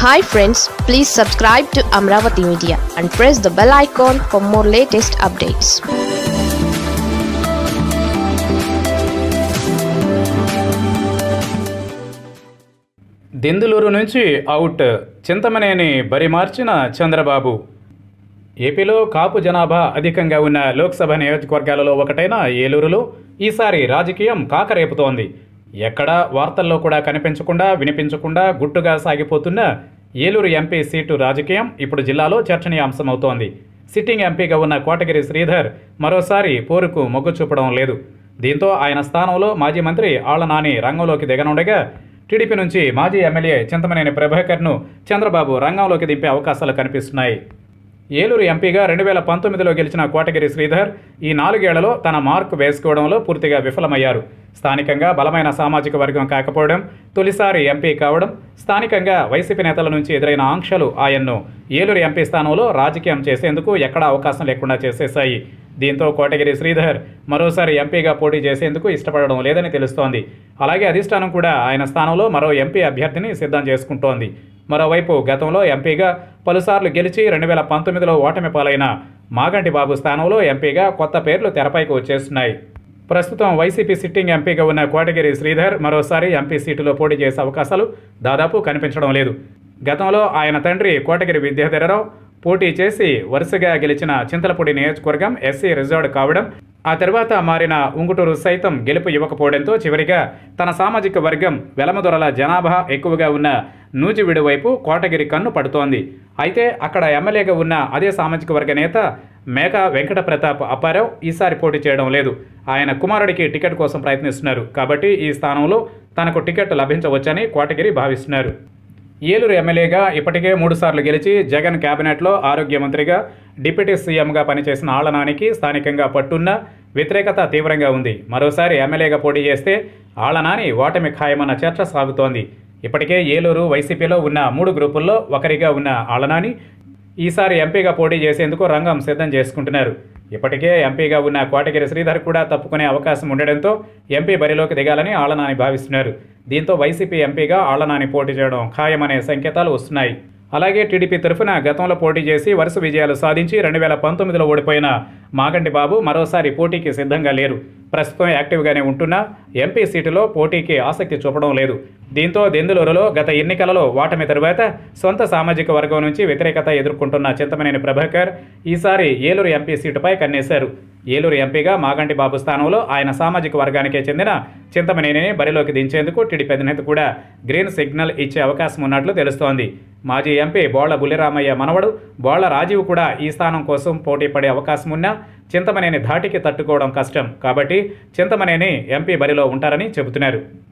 hi friends please subscribe to Amaravati media and press the bell icon for more latest updates Denduluru నుంచి out Chintamaneni బరి మార్చిన చంద్రబాబు ఏపీలో కాపు జనాభా అధికంగా ఉన్న లోక్సభ నియోజకవర్గాలలో ఒకటైన ఏలూరులో ఈసారి రాజకీయం కాకరేపుతోంది ఎక్కడా వార్తల్లో కూడా కనిపించకుండా వినిపించకుండా గుట్టుగా సాగిపోతున్న ఏలూరు ఎంపీ సీటు రాజకీయం ఇప్పుడు జిల్లాలో చర్చనీయాంశమవుతోంది సిట్టింగ్ ఎంపీగా ఉన్న కోటగిరి శ్రీధర్ మరోసారి పోరుకు మొగ్గు చూపడం లేదు దీంతో ఆయన స్థానంలో మాజీ మంత్రి ఆళ్ల నాని రంగంలోకి దిగనుండగా టీడీపీ నుంచి మాజీ ఎమ్మెల్యే చింతమనేని ప్రభాకర్ను చంద్రబాబు రంగంలోకి దింపే అవకాశాలు కనిపిస్తున్నాయి ఏలూరు ఎంపీగా రెండు వేల పంతొమ్మిదిలో గెలిచిన కోటగిరి శ్రీధర్ ఈ నాలుగేళ్లలో తన మార్కు వేసుకోవడంలో పూర్తిగా విఫలమయ్యారు స్థానికంగా బలమైన సామాజిక వర్గం కాకపోవడం తొలిసారి ఎంపీ కావడం స్థానికంగా వైసీపీ నేతల నుంచి ఎదురైన ఆంక్షలు ఆయన్ను ఏలూరు ఎంపీ స్థానంలో రాజకీయం చేసేందుకు ఎక్కడా అవకాశం లేకుండా చేసేశాయి దీంతో కోటగిరి శ్రీధర్ మరోసారి ఎంపీగా పోటీ చేసేందుకు ఇష్టపడడం లేదని తెలుస్తోంది అలాగే అధిష్టానం కూడా ఆయన స్థానంలో మరో ఎంపీ అభ్యర్థిని సిద్ధం చేసుకుంటోంది మరోవైపు గతంలో ఎంపీగా పలుసార్లు గెలిచి రెండు వేల పంతొమ్మిదిలో ఓటమి పాలైన మాగంటి బాబు స్థానంలో ఎంపీగా కొత్త పేర్లు తెరపైకి వచ్చేస్తున్నాయి ప్రస్తుతం వైసీపీ సిట్టింగ్ ఎంపీగా ఉన్న కోటగిరి శ్రీధర్ మరోసారి ఎంపీ సీటులో పోటీ చేసే అవకాశాలు దాదాపు కనిపించడం లేదు గతంలో ఆయన తండ్రి కోటగిరి విద్యాధరరావు పోటీ చేసి వరుసగా గెలిచిన చింతలపూడి నియోజకవర్గం ఎస్సీ రిజర్వ్డ్ కావడం ఆ తర్వాత మారిన ఉంగుటూరు సైతం గెలుపు ఇవ్వకపోవడంతో చివరిగా తన సామాజిక వర్గం వెలమదొరల జనాభా ఎక్కువగా ఉన్న నూజివీడు వైపు కోటగిరి కన్ను పడుతోంది అయితే అక్కడ ఎమ్మెల్యేగా ఉన్న అదే సామాజిక వర్గ నేత మేక వెంకట ప్రతాప్ అప్పారావు ఈసారి పోటీ చేయడం లేదు ఆయన కుమారుడికి టికెట్ కోసం ప్రయత్నిస్తున్నారు కాబట్టి ఈ స్థానంలో తనకు టికెట్ లభించవచ్చని కోటగిరి భావిస్తున్నారు ఏలూరు ఎమ్మెల్యేగా ఇప్పటికే మూడుసార్లు గెలిచి జగన్ కేబినెట్లో ఆరోగ్య మంత్రిగా డిప్యూటీ సీఎంగా పనిచేసిన ఆళ్లనానికి స్థానికంగా పట్టున్న వ్యతిరేకత తీవ్రంగా ఉంది మరోసారి ఎమ్మెల్యేగా పోటీ చేస్తే ఆళ్లనాని ఓటమి ఖాయమన్న చర్చ సాగుతోంది ఇప్పటికే ఏలూరు వైసీపీలో ఉన్న మూడు గ్రూపుల్లో ఒకరిగా ఉన్న ఆళ్లనాని ఈసారి ఎంపీగా పోటీ చేసేందుకు రంగం సిద్ధం చేసుకుంటున్నారు ఇప్పటికే ఎంపీగా ఉన్న కోటగిరి శ్రీధర్ కూడా తప్పుకునే అవకాశం ఉండడంతో ఎంపీ బరిలోకి దిగాలని ఆళ్లనాని భావిస్తున్నారు దీంతో వైసీపీ ఎంపీగా ఆళ్లనాని పోటీ చేయడం ఖాయమనే సంకేతాలు వస్తున్నాయి అలాగే టీడీపీ తరఫున గతంలో పోటీ చేసి వరుస విజయాలు సాధించి రెండు వేల పంతొమ్మిదిలో ఓడిపోయిన మాగంటి బాబు మరోసారి పోటీకి సిద్ధంగా లేరు ప్రస్తుతం యాక్టివ్గానే ఉంటున్నా ఎంపీ సీటులో పోటీకి ఆసక్తి చూపడం లేదు దీంతో దెందులూరులో గత ఎన్నికలలో ఓటమి తరువాత సొంత సామాజిక వర్గం నుంచి వ్యతిరేకత ఎదుర్కొంటున్న చింతమనేని ప్రభాకర్ ఈసారి ఏలూరు ఎంపీ సీటుపై కన్నేశారు ఏలూరు ఎంపీగా మాగంటి బాబు స్థానంలో ఆయన సామాజిక వర్గానికే చెందిన చింతమనేనిని బరిలోకి దించేందుకు టీడీపీ అధినేత కూడా గ్రీన్ సిగ్నల్ ఇచ్చే అవకాశం ఉన్నట్లు తెలుస్తోంది మాజీ ఎంపీ బోళ్ల బుల్లిరామయ్య మనవడు బోళ్ల రాజీవ్ కూడా ఈ స్థానం కోసం పోటీ పడే అవకాశం ఉన్నా చింతమనేని ధాటికి తట్టుకోవడం కష్టం కాబట్టి చింతమనేని ఎంపీ బరిలో ఉంటారని చెబుతున్నారు